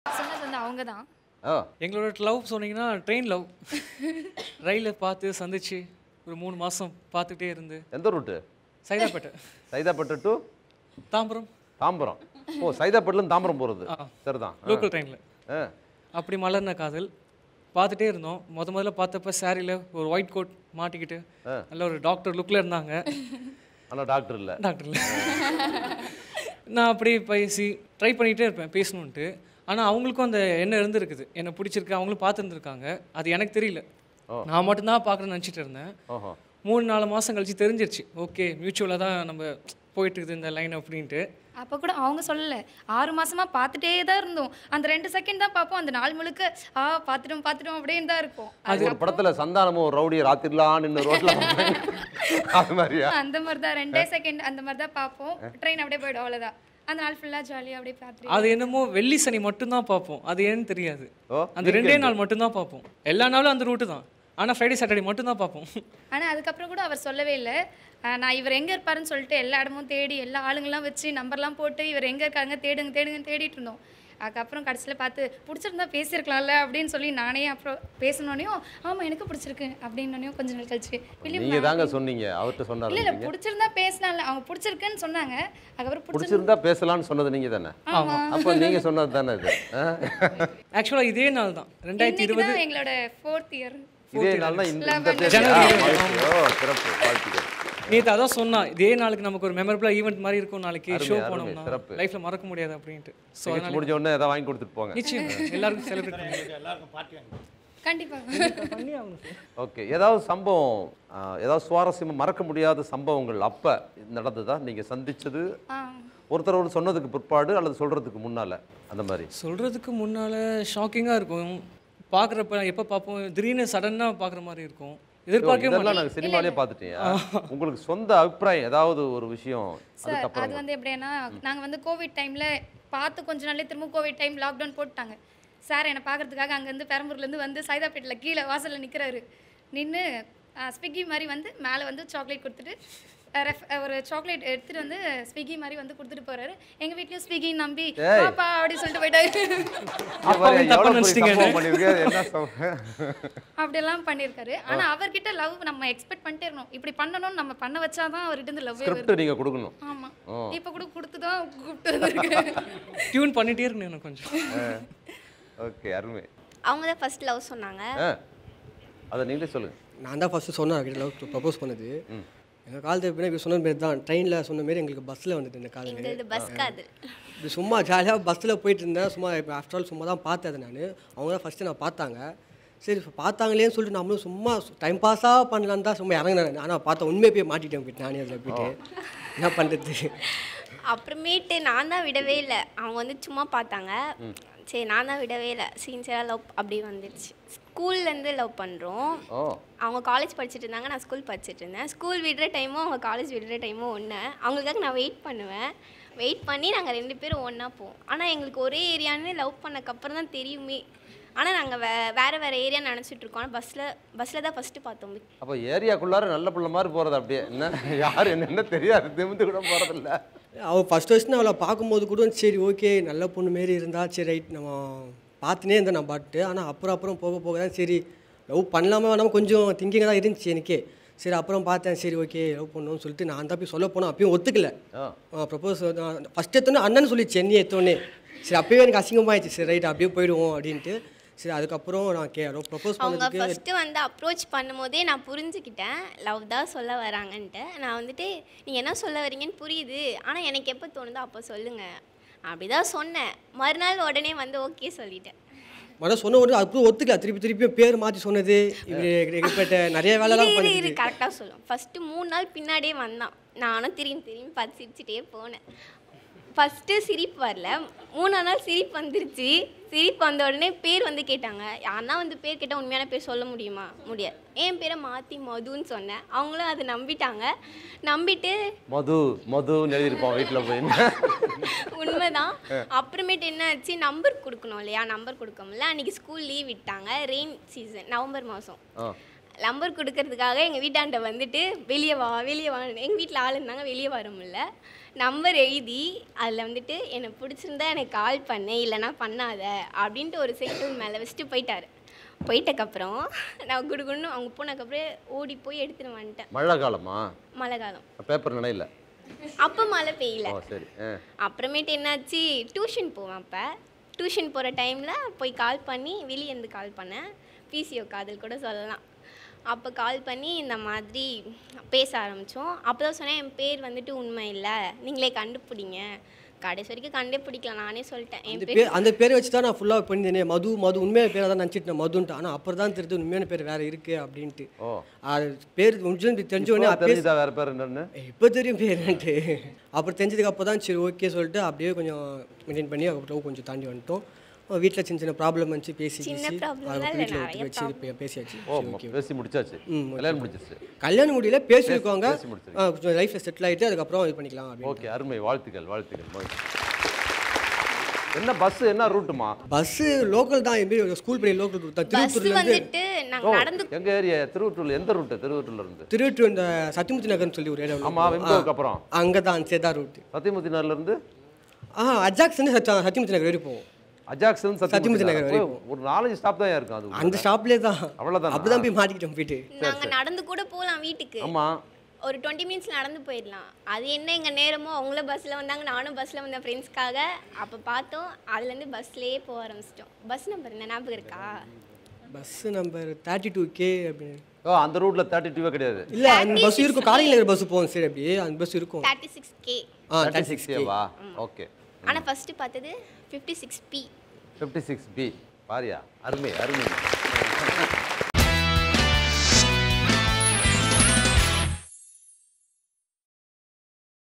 சொன்னது வந்து அவங்க தான் ஓ எங்களோட லவ் சொன்னீங்கன்னா ட்ரெயின் லவ் ரயிலில் பார்த்து சந்திச்சு ஒரு மூணு மாதம் பார்த்துட்டே இருந்து எந்த ரூட்டு சைதாப்பேட்டை சைதாப்பேட்டை டு தாம்பரம் தாம்பரம் ஓ சைதாப்பேட்டிலேருந்து தாம்பரம் போகிறது சரிதான் ஆ. லோக்கல் ட்ரெயினில் ஆ அப்படி மலர்ன காதல் பார்த்துட்டே இருந்தோம் முத முதல்ல பார்த்தப்ப சாரியில் ஒரு ஒயிட் கோட் மாட்டிக்கிட்டு நல்ல ஒரு டாக்டர் லுக்கில் இருந்தாங்க ஆனால் டாக்டர் இல்லை டாக்டர்ல நான் அப்படியே பேசி ட்ரை பண்ணிகிட்டே இருப்பேன் பேசணுன்ட்டு ஆனால் அவங்களுக்கும் அந்த எண்ணம் இருந்திருக்குது என்னை பிடிச்சிருக்கு அவங்களும் பார்த்துருந்துருக்காங்க அது எனக்கு தெரியல நான் மட்டும்தான் பார்க்குறேன்னு நினச்சிட்டு இருந்தேன் ஓஹோ மூணு நாலு மாதம் கழிச்சு தெரிஞ்சிருச்சு ஓகே மியூச்சுவலாக தான் நம்ம போயிட்டு இருக்குது இந்த லைன் அப்படின்ட்டு அப்போ கூட அவங்க சொல்லல ஆறு மாசமா பார்த்துட்டே தான் இருந்தோம் அந்த ரெண்டு செகண்ட் தான் பார்ப்போம் அந்த நாள் முழுக்க ஆ பார்த்துட்டோம் பார்த்துட்டோம் அப்படின்னு தான் இருக்கும் அது ஒரு படத்துல சந்தானமும் ஒரு ரவுடி ராத்திரிலாம் நின்று ரோட்ல அது மாதிரியா அந்த மாதிரி தான் ரெண்டே செகண்ட் அந்த மாதிரி தான் பார்ப்போம் ட்ரெயின் அப்படியே போயிடும் அவ்வளோதான் அந்த நாள் ஃபுல்லாக ஜாலியாக அப்படியே பார்த்துட்டு அது என்னமோ வெள்ளி சனி மட்டும்தான் பார்ப்போம் அது ஏன்னு தெரியாது ஓ அந்த ரெண்டே நாள் மட்டும்தான் பார்ப்போம் எல்லா நாளும் அந்த ரூட்டு தான் ஆனால் ஃப்ரைடே சாட்டர்டே மட்டும்தான் பார்ப்போம் ஆனா அதுக்கப்புறம் கூட அவர் சொல்லவே இல்லை நான் இவர் எங்க இருப்பாருன்னு சொல்லிட்டு எல்லா இடமும் தேடி எல்லா ஆளுங்கெல்லாம் வச்சு நம்பர்லாம் போட்டு இவர் எங்க இருக்காங்க தேடுங்க தேடுங்க தேடிட்டு இருந்தோம் அதுக்கப்புறம் கடைசியில் பார்த்து பிடிச்சிருந்தா பேசியிருக்கலாம்ல அப்படின்னு சொல்லி நானே அப்புறம் பேசினோனையும் ஆமா எனக்கு பிடிச்சிருக்கு அப்படின்னோனையும் கொஞ்ச நாள் கழிச்சு "வில்லியம், நீங்க தாங்க சொன்னீங்க அவர்கிட்ட இல்ல இல்ல சொன்னாரு பிடிச்சிருந்தா பேசினால அவங்க பிடிச்சிருக்குன்னு சொன்னாங்க அதுக்கப்புறம் பிடிச்சிருந்தா பிடிச்சிருந்தா பேசலாம்னு சொன்னது நீங்க தானே அப்ப நீங்க சொன்னது தானே இது ஆ? ஆக்சுவலாக இதே நாள் தான் ரெண்டாயிரத்தி இன்னைக்கு இருபது தான் எங்களோட ஃபோர்த் இயர் இதே நாள் தான் இந்த இந்த தேதி. ஜனவரி ஆ, மகிழ்ச்சி. ஓ சிறப்பு வாழ்த்துக்கள் நேற்று அதான் சொன்னா இதே நாளுக்கு நமக்கு ஒரு மெமரபிளாக ஈவெண்ட் மாதிரி இருக்கும் நாளைக்கு அருமை, ஷோ அருமை, போனோம்னா சிறப்பு. லைஃப்பில் மறக்க முடியாது அப்படின்ட்டு ஸோ நிகழ்ச்சி முடிஞ்ச உடனே ஏதாவது வாங்கி கொடுத்துட்டு போங்க நிச்சயம் எல்லாருக்கும் செலிப்ரேட் பண்ணி எல்லாருக்கும் பார்ட்டி வாங்கி கண்டிப்பா பண்ணி ஆகணும் சார் ஓகே ஏதாவது சம்பவம் ஆ, ஏதாவது சுவாரஸ்யமா மறக்க முடியாத சம்பவங்கள் அப்ப நடந்ததா நீங்க சந்திச்சது ஆ ஒருத்தர் ஒரு சொன்னதுக்கு பிற்பாடு அல்லது சொல்றதுக்கு முன்னால அந்த மாதிரி சொல்கிறதுக்கு முன்னால் ஷாக்கிங்காக இருக்கும் பார்க்குறப்ப எப்போ பார்ப்போம் திடீர்னு சடனாக பார்க்குற மாதிரி இருக்கும் எதிர்பார்க்கவே இதெல்லாம் மாட்டோம் நாங்க சினிமாலே பார்த்துட்டேன் உங்களுக்கு சொந்த அபிப்பிராயம் ஏதாவது ஒரு விஷயம் சார் அது அதுக்கப்புறம் வந்து எப்படின்னா நாங்கள் வந்து கோவிட் டைமில் பார்த்து கொஞ்ச நாள்லயே திரும்ப கோவிட் டைம் லாக்டவுன் போட்டாங்க சார் என்னை பார்க்கறதுக்காக அங்கேருந்து பெரம்பூர்லேருந்து வந்து சைதாப்பேட்டில் கீழே வாசலில் நிற்கிறாரு நின்று ஸ்விக்கி மாதிரி வந்து மேலே வந்து சாக்லேட் கொடுத்துட்டு அஹ், ரெஃப் அஹ், ஒரு சாக்லேட் எடுத்துட்டு வந்து ஸ்விக்கி மாதிரி வந்து கொடுத்துட்டு போறாரு எங்க வீட்லயும் ஸ்விக்கி நம்பி ஏய். பாப்பா அப்படின்னு சொல்லிட்டு போயிட்டாரு அப்பாவும் தப்பா எவ்வளவு பெரிய நினைச்சிட்டீங்க சம்பவம் பண்ணிருக்காரு என்ன சம்பவம்? அப்படியெல்லாம் பண்ணியிருக்காரு ஆனா அவர்கிட்ட லவ் நம்ம எக்ஸ்பெக்ட் பண்ணிட்டே இருந்தோம் இப்படி பண்ணணும்னு நம்ம பண்ண வச்சாதான் அவர்கிட்ட இருந்து லவ்வே வருது ஸ்கிரிப்ட் நீங்க கொடுக்கணும் ஆமா ஓ. இப்ப கூட கொடுத்து தான் கூப்பிட்டு வந்திருக்காரு டியூன் பண்ணிட்டே இருக்கணும் எனக்கு கொஞ்சம் ஓகே அருமை அவங்க தான் ஃபர்ஸ்ட் லவ் சொன்னாங்க ஆ அதை நீங்களே சொல்லுங்க நான் தான் ஃபஸ்ட்டு சொன்னேன் அவர்கிட்ட லவ் ப்ரப்போஸ் பண்ணது எங்கள் காலத்து எப்படின்னா இப்போ சொன்ன மாரி தான் ட்ரெயினில் சொன்ன மாரி எங்களுக்கு பஸ்ஸில் வந்துட்டு இந்த காதல் எங்களது பஸ் காதல் இப்படி சும்மா ஜாலியாக பஸ்ஸில் போயிட்டு இருந்தேன் சும்மா இப்போ ஆஃப்டர் ஆல் சும்மா தான் பார்த்தேன் அதை நான் அவங்க தான் ஃபஸ்ட்டு நான் பார்த்தாங்க சரி இப்போ பார்த்தாங்களேன்னு சொல்லிட்டு நம்மளும் சும்மா டைம் பாஸாக பண்ணலான்னு தான் சும்மா இறங்கினேன் ஆனால் பார்த்தேன் உண்மையை போய் மாட்டிட்டேன் போயிட்டு நானே அதில் போயிட்டு என்ன பண்ணுறது அப்புறமேட்டு நான் தான் விடவே இல்லை அவங்க வந்து சும்மா பார்த்தாங்க சரி நான் தான் விடவே இல்லை சின்சியராக லவ் அப்படி வந்துடுச்சு ஸ்கூல்லேருந்து லவ் பண்ணுறோம் ஓ அவங்க காலேஜ் படிச்சுட்டு இருந்தாங்க நான் ஸ்கூல் படிச்சுட்டு இருந்தேன் ஸ்கூல் விடுற டைமும் அவங்க காலேஜ் விடுற டைமும் ஒன்று அவங்களுக்காக நான் வெயிட் பண்ணுவேன் வெயிட் பண்ணி நாங்கள் ரெண்டு பேரும் ஒன்றா போவோம் ஆனால் எங்களுக்கு ஒரே ஏரியான்னு லவ் பண்ணக்கப்புறம் தான் தெரியுமே ஆனால் நாங்கள் வே வேறு வேறு ஏரியா நினச்சிட்டு இருக்கோம் ஆனால் பஸ்ஸில் பஸ்ஸில் தான் ஃபஸ்ட்டு பார்த்தோம் அப்போ ஏரியாக்குள்ளார நல்ல பிள்ளை மாதிரி போறது அப்படியே என்ன யார் என்னென்ன தெரியாது திமிந்து கூட போறதில்ல அவள் ஃபஸ்ட் ஃபஸ்ட்டு அவளை பார்க்கும்போது கூட சரி ஓகே நல்ல பொண்ணு மாரி இருந்தா சரி ரைட் நம்ம பார்த்துனே இருந்தேன் நான் பாட்டு ஆனால் அப்புறம் அப்புறம் போக போக தான் சரி லவ் பண்ணலாமா வேணாமல் கொஞ்சம் திங்கிங்காக தான் இருந்துச்சு எனக்கே சரி அப்புறம் பார்த்தேன் சரி ஓகே லவ் பண்ணணும்னு சொல்லிட்டு நான் தான் போய் சொல்ல போனேன் அப்பயும் ஒத்துக்கல ஆ ப்ரப்போஸ் ஃபஸ்ட் எடுத்தோன்னே அண்ணன் சொல்லி சென்னை எடுத்தோடனே சரி அப்பயே எனக்கு அசிங்கமாயிடுச்சு சரி ரைட் அப்படியே போயிடுவோம் அப்படின்ட்டு சரி அதுக்கப்புறம் நான் கே ப்ரப்போஸ் அவங்க பண்ணதுக்கு ஃபஸ்ட்டு வந்து அப்ரோச் பண்ணும்போதே நான் புரிஞ்சுக்கிட்டேன் லவ் தான் சொல்ல வராங்கன்ட்டு நான் வந்துட்டு நீங்கள் என்ன சொல்ல வரீங்கன்னு புரியுது ஆனால் எனக்கு எப்போ தோணுதோ அப்போ சொல்லுங்கள் அப்படி தான் சொன்னேன் மறுநாள் உடனே வந்து ஓகே சொல்லிட்டேன் மன சொன்ன உடனே அப்புறம் ஒத்துக்கல திருப்பி திருப்பி பேர் மாற்றி சொன்னது இப்படி எங்கிட்ட நிறைய வேலைலாம் இரு, இரு இரு பண்ணிட்டு கரெக்டாக சொல்லும் ஃபஸ்ட்டு மூணு நாள் பின்னாடியே வந்தான் நானும் திரும்பி திரும்பி பார்த்து சிரிச்சிட்டே போனேன் ஃபஸ்ட்டு சிரிப்பு வரல மூணாம் நாள் சிரிப்பு வந்துருச்சு சிரிப்பு வந்த உடனே பேர் வந்து கேட்டாங்க யாருன்னா வந்து பேர் கேட்டால் உண்மையான பேர் சொல்ல முடியுமா முடியாது என் பேரை மாற்றி மதுன்னு சொன்னேன் அவங்களும் அதை நம்பிட்டாங்க நம்பிட்டு மது மதுன்னு எழுதியிருப்போம் வீட்டில் போய் உண்மைதான் அப்புறமேட்டு என்ன ஆச்சு நம்பர் கொடுக்கணும் இல்லையா நம்பர் கொடுக்க முடியல அன்றைக்கி ஸ்கூல் லீவ் விட்டாங்க ரெயின் சீசன் நவம்பர் மாதம் ஆ நம்பர் கொடுக்கறதுக்காக எங்கள் வீட்டாண்ட வந்துட்டு வெளியே வா வெளியே வா எங்கள் வீட்டில் ஆள் இருந்தாங்க வெளியே வர முடியல நம்பர் எழுதி அதில் வந்துட்டு எனக்கு பிடிச்சிருந்தா எனக்கு கால் பண்ணு இல்லைனா பண்ணாத அப்படின்ட்டு ஒரு சைக்கிள் மேலே வச்சுட்டு போயிட்டாரு போயிட்டக்கப்புறம் நான் குடுகுன்னு அவங்க போனதுக்கப்புறம் ஓடி போய் எடுத்துட்டு வந்துட்டேன் மழை காலமா மழை காலம் பேப்பர் நினைல அப்போ மழை பெய்யல ஓ சரி ஆ அப்புறமேட்டு என்னாச்சு டியூஷன் போவேன் அப்போ டியூஷன் போகிற டைமில் போய் கால் பண்ணி வெளியே இருந்து கால் பண்ணேன் பிசிஓ காதல் கூட சொல்லலாம் அப்போ கால் பண்ணி இந்த மாதிரி பேச ஆரம்பித்தோம் அப்போ தான் சொன்னேன் என் பேர் வந்துட்டு உண்மை இல்லை நீங்களே கண்டுபிடிங்க கடைசி வரைக்கும் கண்டுபிடிக்கலாம் நானே சொல்லிட்டேன் என் அந்த பேர் பேர் அந்த பேரை வச்சு தான் நான் ஃபுல்லாக பண்ணியிருந்தேனே மது மது உண்மையான பேரை தான் நினச்சிட்டு மதுன்ட்டு ஆனால் அப்புறம் தான் தெரியுது உண்மையான பேர் வேறு இருக்குது அப்படின்ட்டு ஓ அது பேர் முடிஞ்சு தெரிஞ்ச உடனே இப்போ அப்பயே தெரிஞ்சுதா வேற பேர் என்னன்னு இப்போ தெரியும் பேர் என்னன்ட்டு அப்புறம் தெரிஞ்சதுக்கு அப்போ தான் சரி ஓகே சொல்லிட்டு அப்படியே கொஞ்சம் மெயின்டைன் பண்ணி அதுக்கப்புறம் கொஞ்சம் தாண்டி வந்துட்டோம் வீட்டில் சின்ன சின்ன ப்ராப்ளம் இருந்துச்சு பேசி சின்ன பேசி problem அதை எல்லாம் வீட்டில் இல்லை, ஒத்துக்க நிறைய வச்சு பே- பேசியாச்சு ஓ சரி, okay. பேசி முடிச்சாச்சு ம், okay. கல்யாணம் முடிச்சிருச்சு கல்யாணம் முடியல பேசியிருக்கோங்க பேசி முடிச்சிருக்கீங்க. ஆ, கொஞ்சம் லைஃப்பில் செட்டில் ஆகிட்டு அதுக்கப்புறம் இது பண்ணிக்கலாம் அப்படின்னு ஓகே அருமை வாழ்த்துக்கள் வாழ்த்துக்கள் மகிழ்ச்சி. என்ன பஸ் என்ன ரூட்டுமா பஸ்ஸு லோக்கல் தான் எப்படி ஸ்கூல் படி லோக்கல் ரூட் தான் பஸ் திருவத்தூர்லேருந்து வந்துட்டு ஓ நாங்கள் நடந்து எங்க ஏரியா திருவட்டூர்ல எந்த ரூட்டு திருவட்டூர்ல இருந்து திருவட்டூர் இந்த சத்தியமூர்த்தி நகர்னு சொல்லி ஒரு ஏரியா ஆமா வெம்போக்கு அப்புறம் அங்கே தான் சேதா ரூட் சத்தியமூர்த்தி நகர்ல இருந்து ஆ அஜாக்ஸ் வந்து சத்தி சத்தியமூர்த்தி நகர் வரைக்கும் போவோம் அஜாக்ஸ் இருந்து சத்தியமூர்த்தி சத்தியமூர்த்தி நகர் நகர் வரைக்கும். ஒரு நாலஞ்சு ஸ்டாப் தான் இருக்கும் அது அந்த ஷாப்லேயே தான் அவ்வளவுதானா? அப்படி தான் போய் மாட்டிக்கிட்டோம் போயிட்டு நாங்கள் நடந்து கூட போகலாம் வீட்டுக்கு ஆமா ஒரு டுவெண்ட்டி மினிட்ஸ் நடந்து போயிடலாம் அது என்ன எங்கள் நேரமோ அவங்களும் பஸ்ஸில் வந்தாங்க நானும் பஸ்ஸில் வந்தேன் ஃப்ரெண்ட்ஸ்க்காக அப்போ பார்த்தோம் அதுலேருந்து பஸ்லேயே போக ஆரம்பிச்சிட்டோம் பஸ் நம்பர் என்ன ஞாபகம் இருக்கா bus number thirty two K அப்படின்னு ஓ அந்த ரூட்ல தேர்ட்டி டூவே கிடையாது இல்லை அந்த பஸ் இருக்கும் காலையில் இருக்கிற பஸ் போகும் சரி அப்படியே அந்த பஸ் இருக்கும் தேர்ட்டி சிக்ஸ் கே ஆ தேர்ட்டி தேர்ட்டி சிக்ஸ் சிக்ஸ் ஏவா ஓகே ஆனால் ஃபஸ்ட்டு பார்த்தது fifty six B fifty six B பாரியா அருமை அருமை